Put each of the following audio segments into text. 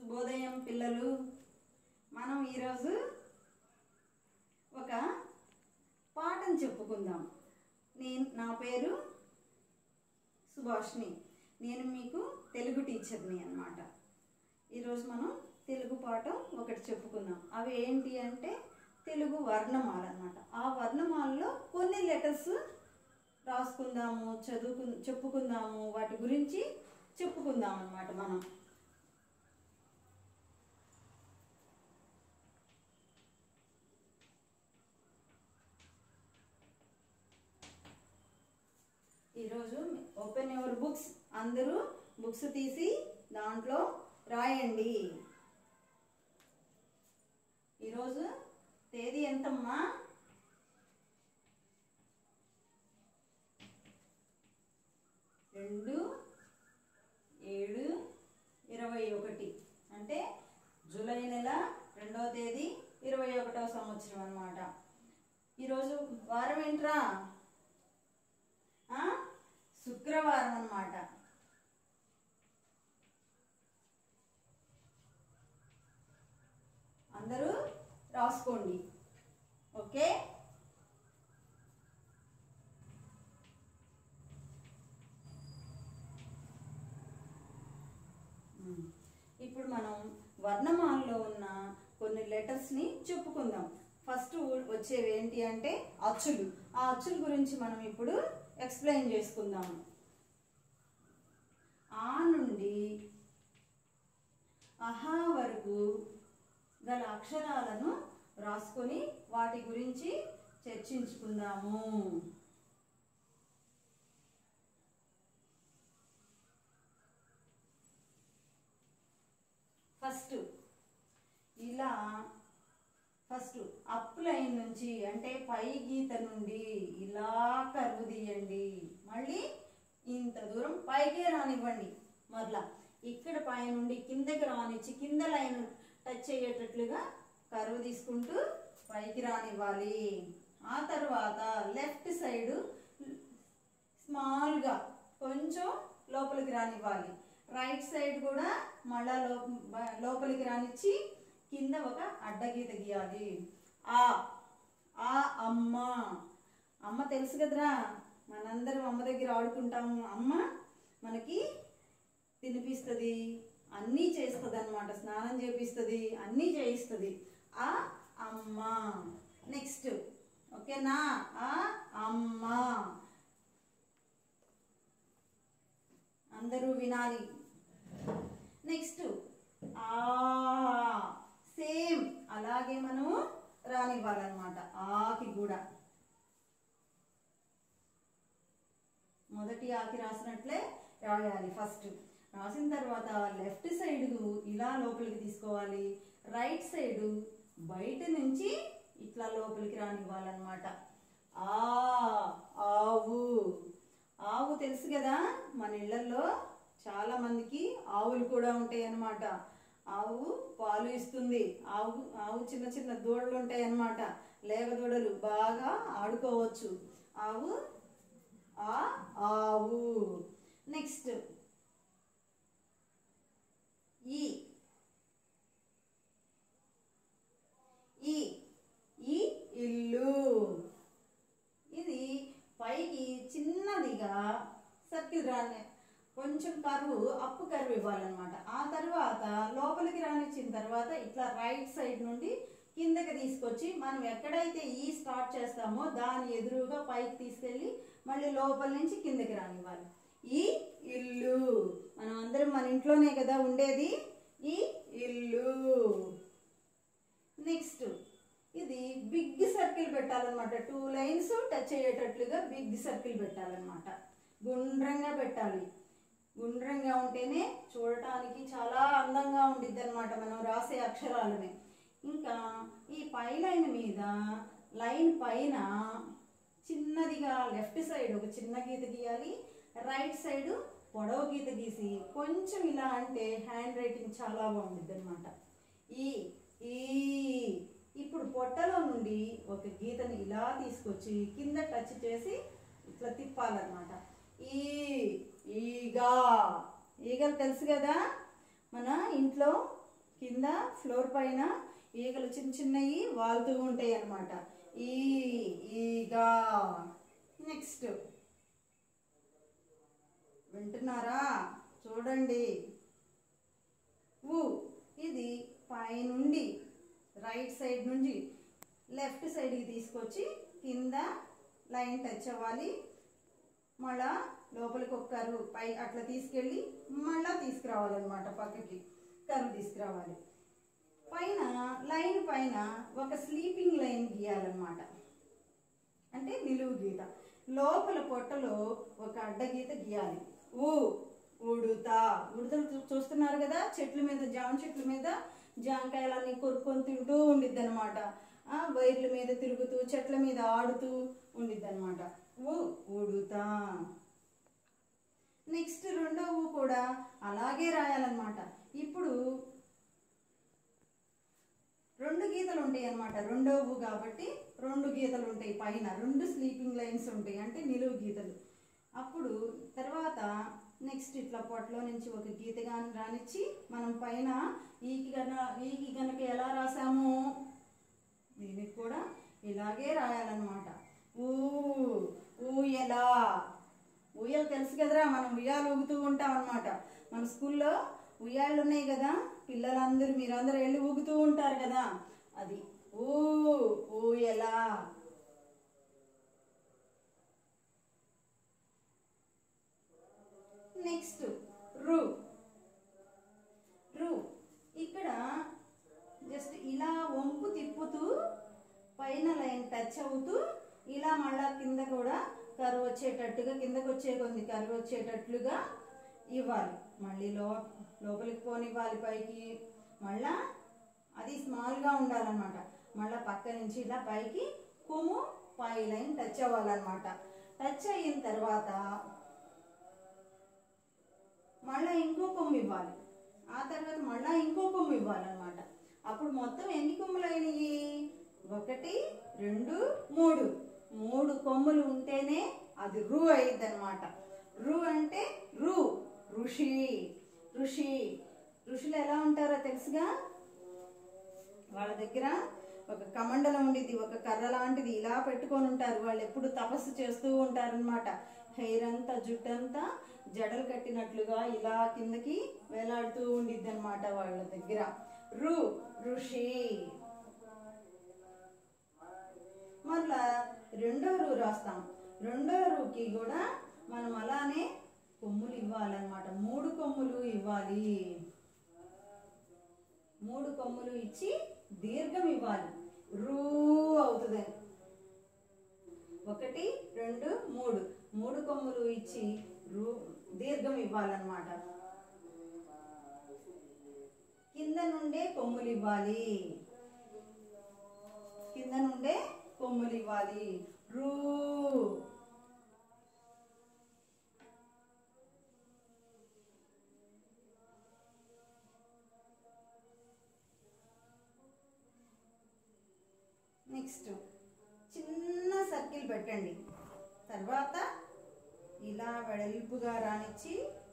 శుభోదయం పిల్లలు మనం ఈరోజు ఒక పాఠం చెప్పుకుందాం నేను నా పేరు సుభాష్ని నేను మీకు తెలుగు టీచర్ని అన్నమాట ఈరోజు మనం తెలుగు పాఠం ఒకటి చెప్పుకుందాం అవి ఏంటి అంటే తెలుగు వర్ణమాల అన్నమాట ఆ వర్ణమాలలో కొన్ని లెటర్స్ రాసుకుందాము చదువుకు చెప్పుకుందాము వాటి గురించి చెప్పుకుందాం అన్నమాట మనం ఈరోజు ఓపెన్ యువర్ బుక్స్ అందరూ బుక్స్ తీసి దాంట్లో రాయండి ఈరోజు తేదీ ఎంతమ్మా రెండు ఏడు ఇరవై ఒకటి అంటే జూలై నెల రెండవ తేదీ ఇరవై ఒకటవ సంవత్సరం అన్నమాట ఈరోజు వారం ఏంట్రా ఆ? శుక్రవారం అన్నమాట అందరూ రాసుకోండి ఓకే ఉమ్. ఇప్పుడు మనం వర్ణమాలలో ఉన్న కొన్ని లెటర్స్ని చెప్పుకుందాం ఫస్ట్ వచ్చేవి ఏంటి అంటే అచ్చులు ఆ అచ్చుల గురించి మనం ఇప్పుడు ఎక్స్ప్లెయిన్ చేసుకుందాం ఆ నుండి అహా వరకు గల అక్షరాలను రాసుకొని వాటి గురించి చర్చించుకుందాము ఫస్ట్ ఇలా ఫస్ట్ అప్ లైన్ నుంచి అంటే పై గీత నుండి ఇలా కరువు తీయండి మళ్ళీ ఇంత దూరం పైకే రానివ్వండి మరలా ఇక్కడ పై నుండి కిందకి రానిచ్చి కింద లైన్ టచ్ అయ్యేటట్లుగా కరువు తీసుకుంటూ పైకి రానివ్వాలి ఆ తర్వాత లెఫ్ట్ సైడ్ స్మాల్గా కొంచెం లోపలికి రానివ్వాలి రైట్ సైడ్ కూడా మళ్ళా లో బ- లోపలికి రానిచ్చి కింద ఒక అడ్డగీత గీయాలి ఆ ఆ అమ్మ అమ్మ తెలుసు కదరా మనందరం అమ్మ దగ్గర ఆడుకుంటాము అమ్మ మనకి తినిపిస్తుంది అన్నీ చేస్తుంది అనమాట స్నానం చేపిస్తుంది అన్నీ చేయిస్తుంది ఆ అమ్మ నెక్స్ట్ ఓకేనా ఆ అమ్మ అందరూ వినాలి నెక్స్ట్ ఆ సేమ్ అలాగే మనము రానివ్వాలన్నమాట ఆకి కూడా మొదటి ఆకి రాసినట్లే రాయాలి ఫస్ట్ రాసిన తర్వాత లెఫ్ట్ సైడ్ ఇలా లోపలికి తీసుకోవాలి రైట్ సైడ్ బయట నుంచి ఇట్లా లోపలికి రానివ్వాలన్నమాట ఆ ఆవు ఆవు తెలుసు కదా మన ఇళ్ళల్లో చాలా మందికి ఆవులు కూడా ఉంటాయి అన్నమాట ఆవు పాలు ఇస్తుంది ఆవు ఆవు చిన్న చిన్న దూడలు ఉంటాయి అన్నమాట లేగ దూడలు బాగా ఆడుకోవచ్చు ఆవు ఆ ఆవు నెక్స్ట్ ఈ ఈ ఈ ఇల్లు ఇది పైకి చిన్నదిగా సర్కిల్ రాని కొంచెం కరువు అప్పు కరువు ఇవ్వాలన్నమాట ఆ తర్వాత లోపలికి రానిచ్చిన తర్వాత ఇట్లా రైట్ సైడ్ నుండి కిందకి తీసుకొచ్చి మనం ఎక్కడైతే ఈ స్టార్ట్ చేస్తామో దాని ఎదురుగా పైకి తీసుకెళ్ళి మళ్ళీ లోపల నుంచి కిందకి రానివ్వాలి ఈ ఇల్లు మనం అందరం మన ఇంట్లోనే కదా ఉండేది ఈ ఇల్లు నెక్స్ట్ ఇది బిగ్ సర్కిల్ పెట్టాలన్నమాట టూ లైన్స్ టచ్ అయ్యేటట్లుగా బిగ్ సర్కిల్ పెట్టాలన్నమాట గుండ్రంగా పెట్టాలి గుండ్రంగా ఉంటేనే చూడటానికి చాలా అందంగా ఉండిద్ది అనమాట మనం రాసే అక్షరాలనే ఇంకా ఈ పై లైన్ మీద లైన్ పైన చిన్నదిగా లెఫ్ట్ సైడ్ ఒక చిన్న గీత గీయాలి రైట్ సైడ్ పొడవు గీత గీసి కొంచెం ఇలా అంటే హ్యాండ్ రైటింగ్ చాలా బాగుంటుంది అనమాట ఈ ఈ ఇప్పుడు పొట్టలో నుండి ఒక గీతని ఇలా తీసుకొచ్చి కింద టచ్ చేసి ఇట్లా తిప్పాలన్నమాట ఈ ఈగ ఈగలు తెలుసు కదా మన ఇంట్లో కింద ఫ్లోర్ పైన ఈగలు చిన్న చిన్నవి వాలుతూ ఉంటాయి అన్నమాట ఈ ఈగా నెక్స్ట్ వింటున్నారా చూడండి ఊ ఇది పైనుండి రైట్ సైడ్ నుంచి లెఫ్ట్ సైడ్కి తీసుకొచ్చి కింద లైన్ టచ్ అవ్వాలి మళ్ళా లోపలికి ఒక కరువు పై అట్లా తీసుకెళ్ళి మళ్ళా తీసుకురావాలన్నమాట పక్కకి కరువు తీసుకురావాలి పైన లైన్ పైన ఒక స్లీపింగ్ లైన్ గీయాలన్నమాట అంటే నిలువు గీత లోపల పొట్టలో ఒక అడ్డగీత గీయాలి ఊ ఉడుతా ఉడతలు చూ- చూస్తున్నారు కదా చెట్ల మీద జామ చెట్ల మీద జామకాయలన్నీ కొరుక్కొని తింటూ ఉండిద్ది అనమాట వైర్ల మీద తిరుగుతూ చెట్ల మీద ఆడుతూ ఉండిద్ది అనమాట ఊ ఉడుతా నెక్స్ట్ రెండో ఊ కూడా అలాగే రాయాలన్నమాట ఇప్పుడు రెండు గీతలు ఉంటాయి అన్నమాట రెండో ఊ కాబట్టి రెండు గీతలు ఉంటాయి పైన రెండు స్లీపింగ్ లైన్స్ ఉంటాయి అంటే నిలువు గీతలు అప్పుడు తర్వాత నెక్స్ట్ ఇట్లా పొట్టలో నుంచి ఒక గీత కానీ రానిచ్చి మనం పైన ఈకి గన ఈకి గనక ఎలా రాసాము దీనికి కూడా ఇలాగే రాయాలన్నమాట ఊ ఊయలా ఉయ్యాల తెలుసు కదరా మనం ఉయ్యాలు ఊగుతూ ఉంటాం అనమాట మన స్కూల్లో ఉయ్యాళ్ళు ఉన్నాయి కదా పిల్లలందరూ మీరందరూ వెళ్ళి ఊగుతూ ఉంటారు కదా అది ఊ ఊయలా నెక్స్ట్ రు రు ఇక్కడ జస్ట్ ఇలా వంపు తిప్పుతూ పైన లైన్ టచ్ అవుతూ ఇలా మళ్ళా కింద కూడా కరువు వచ్చేటట్టుగా కిందకు వచ్చే కొన్ని కరువు వచ్చేటట్లుగా ఇవ్వాలి మళ్ళీ లో లోపలికి పోనివ్వాలి పైకి మళ్ళా అది స్మాల్గా ఉండాలన్నమాట మళ్ళా పక్క నుంచి ఇలా పైకి కొమ్ము పై లైన్ టచ్ అవ్వాలన్నమాట టచ్ అయిన తర్వాత మళ్ళీ ఇంకో కొమ్ము ఇవ్వాలి ఆ తర్వాత మళ్ళీ ఇంకో కొమ్ము ఇవ్వాలన్నమాట అప్పుడు మొత్తం ఎన్ని కొమ్ములు అయినాయి ఒకటి రెండు మూడు మూడు కొమ్ములు ఉంటేనే అది రు అయ్యిద్ది అనమాట రు అంటే రు ఋషి ఋషి ఋషులు ఎలా ఉంటారో తెలుసుగా వాళ్ళ దగ్గర ఒక కమండలం ఉండిద్ది ఒక కర్ర లాంటిది ఇలా పెట్టుకొని ఉంటారు వాళ్ళు ఎప్పుడు తపస్సు చేస్తూ ఉంటారనమాట హెయిర్ అంతా జుట్టు అంతా జడలు కట్టినట్లుగా ఇలా కిందకి వేలాడుతూ ఉండిద్ది అనమాట వాళ్ళ దగ్గర రు ఋషి మళ్ళా రెండో రూ రాస్తాం రెండో రూకి కూడా మనం అలానే కొమ్ములు ఇవ్వాలన్నమాట మూడు కొమ్ములు ఇవ్వాలి మూడు కొమ్ములు ఇచ్చి దీర్ఘం ఇవ్వాలి రూ అవుతుందని ఒకటి రెండు మూడు మూడు కొమ్ములు ఇచ్చి రూ దీర్ఘం ఇవ్వాలన్నమాట కింద నుండే కొమ్ములు ఇవ్వాలి కింద నుండే కొమ్ములు ఇవ్వాలి రూ నెక్స్ట్ చిన్న సర్కిల్ పెట్టండి తర్వాత ఇలా వెడల్పుగా రానిచ్చి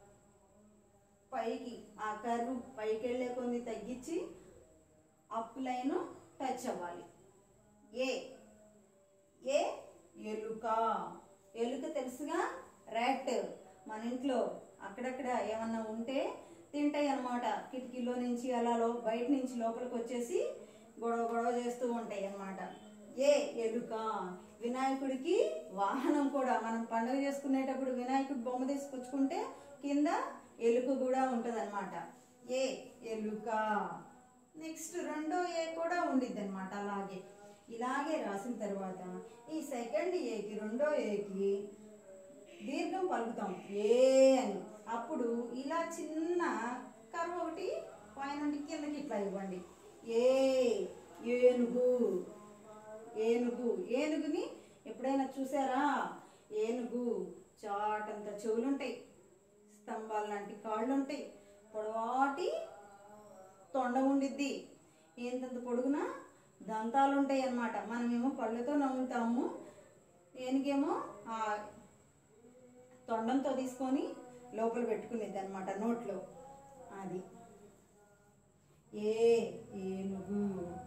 పైకి ఆ కర్వ్ పైకి వెళ్ళే కొన్ని తగ్గించి అప్ లైన్ టచ్ అవ్వాలి ఏ ఏ ఎలుక ఎలుక తెలుసుగా ర్యాట్ మన ఇంట్లో అక్కడక్కడ ఏమన్నా ఉంటే తింటాయి అన్నమాట కిటికీలో నుంచి అలా లో బయట నుంచి లోపలికి వచ్చేసి గొడవ గొడవ చేస్తూ ఉంటాయి అన్నమాట ఏ ఎలుక వినాయకుడికి వాహనం కూడా మనం పండుగ చేసుకునేటప్పుడు వినాయకుడి బొమ్మ తీసుకొచ్చుకుంటే కింద ఎలుక కూడా ఉంటుంది ఏ ఎలుక నెక్స్ట్ రెండో ఏ కూడా ఉండిద్ది అనమాట అలాగే ఇలాగే రాసిన తర్వాత ఈ సెకండ్ ఏకి రెండో ఏకి దీర్ఘం పలుకుతాం ఏ అని అప్పుడు ఇలా చిన్న కర్వ్ ఒకటి పైనుండి కిందకి ఇట్లా ఇవ్వండి ఏ ఏనుగు ఏనుగు ఏనుగుని ఎప్పుడైనా చూసారా ఏనుగు చాటంత చెవులుంటాయి స్తంభాలు లాంటి కాళ్ళు ఉంటాయి పొడవాటి తొండ ఉండిద్ది ఏంతంత పొడుగున దంతాలు ఉంటాయి అన్నమాట మనమేమో కళ్ళతో నవ్వుతాము ఏనుగేమో ఆ తొండంతో తీసుకొని లోపల పెట్టుకునేది అనమాట నోట్లో అది ఏ ఏనుగు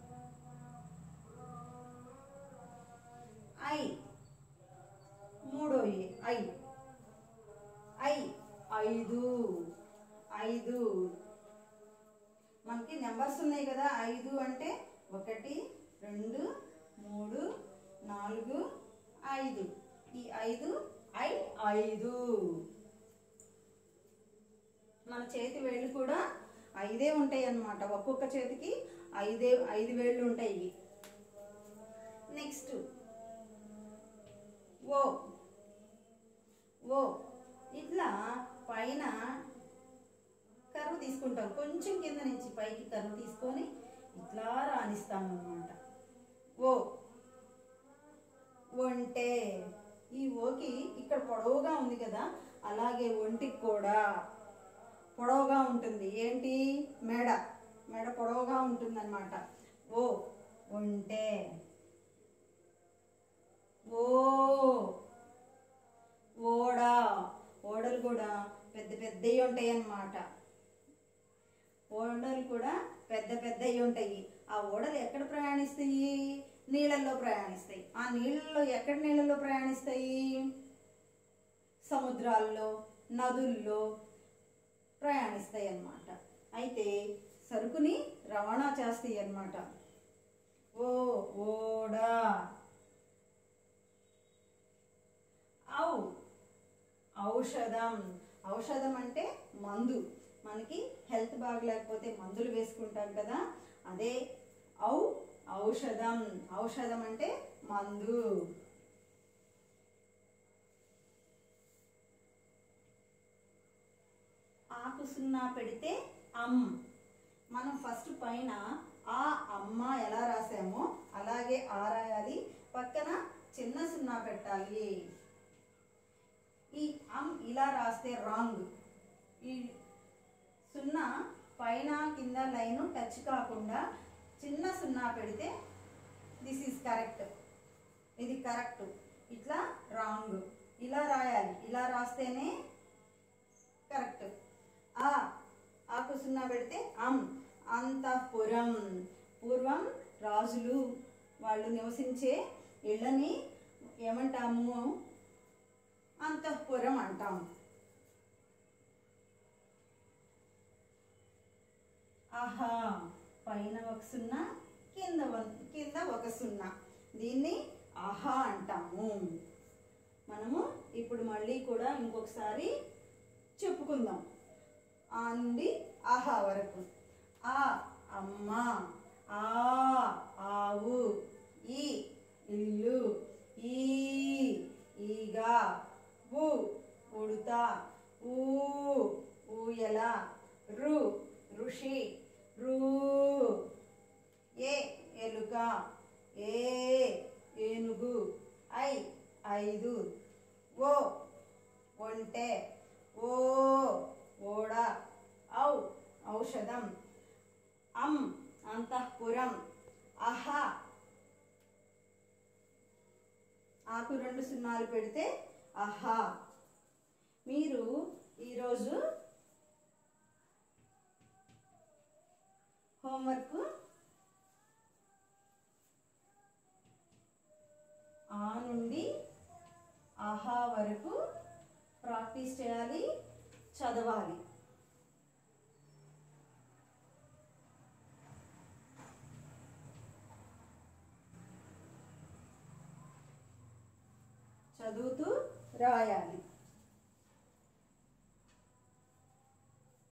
ఐ మూడో ఏ ఐ ఐ ఐదు ఐదు మనకి నెంబర్స్ ఉన్నాయి కదా ఐదు అంటే ఒకటి రెండు మూడు నాలుగు ఐదు ఈ ఐదు ఐ ఐదు మన చేతి వేళ్ళు కూడా ఐదే ఉంటాయి అన్నమాట ఒక్కొక్క చేతికి ఐదే ఐదు వేళ్ళు ఉంటాయి నెక్స్ట్ ఓ ఓ ఇట్లా పైన కరువు తీసుకుంటాం కొంచెం కింద నుంచి పైకి కరువు తీసుకొని ఇట్లా రాణిస్తాం అన్నమాట ఓ ఒంటే ఈ ఓకి ఇక్కడ పొడవుగా ఉంది కదా అలాగే ఒంటికి కూడా పొడవుగా ఉంటుంది ఏంటి మెడ మెడ పొడవుగా ఉంటుందన్నమాట ఓ ఒంటే ఓ ఓడ ఓడలు కూడా పెద్ద పెద్దవి ఉంటాయి అన్నమాట ఓడలు కూడా పెద్ద పెద్దవి ఉంటాయి ఆ ఓడలు ఎక్కడ ప్రయాణిస్తాయి నీళ్ళల్లో ప్రయాణిస్తాయి ఆ నీళ్ళల్లో ఎక్కడ నీళ్ళల్లో ప్రయాణిస్తాయి సముద్రాల్లో నదుల్లో ప్రయాణిస్తాయి అన్నమాట అయితే సరుకుని రవాణా చేస్తాయి అన్నమాట ఓ ఓడ ఔ ఔషధం ఔషధం అంటే మందు మనకి హెల్త్ బాగలేకపోతే మందులు వేసుకుంటాం కదా అదే ఔ ఔషధం ఔషధం అంటే మందు ఆకు సున్నా పెడితే అమ్ మనం ఫస్ట్ పైన ఆ అమ్మ ఎలా రాసామో అలాగే ఆ రాయాలి పక్కన చిన్న సున్నా పెట్టాలి ఈ అమ్ ఇలా రాస్తే రాంగ్ ఈ సున్నా పైన కింద లైన్ టచ్ కాకుండా చిన్న సున్నా పెడితే దిస్ ఈజ్ కరెక్ట్ ఇది కరెక్ట్ ఇట్లా రాంగ్ ఇలా రాయాలి ఇలా రాస్తేనే కరెక్ట్ ఆ ఆకు సున్నా పెడితే అం అంతఃపురం పూర్వం రాజులు వాళ్ళు నివసించే ఇళ్ళని ఏమంటాము అంతఃపురం అంటాం ఆహా పైన ఒక సున్నా కింద వన్- కింద ఒక సున్నా దీన్ని ఆహా అంటాము మనము ఇప్పుడు మళ్ళీ కూడా ఇంకొకసారి చెప్పుకుందాం ఆ నుండి ఆహా వరకు ఆ అమ్మ ఆ ఆవు ఈ ఇల్లు ఈ ఈగ ఉ ఉడుత ఊ ఊయల రు ఋషి రూ ఏ ఎలుక ఏ ఏనుగు ఐ ఐదు ఓ ఒంటె ఓ ఓడ ఔ ఔషధం అం అంతఃపురం అహ ఆకు రెండు సున్నాలు పెడితే అహా మీరు ఈరోజు హోంవర్క్ ఆ నుండి ఆహా వరకు ప్రాక్టీస్ చేయాలి చదవాలి చదువుతూ రాయాలి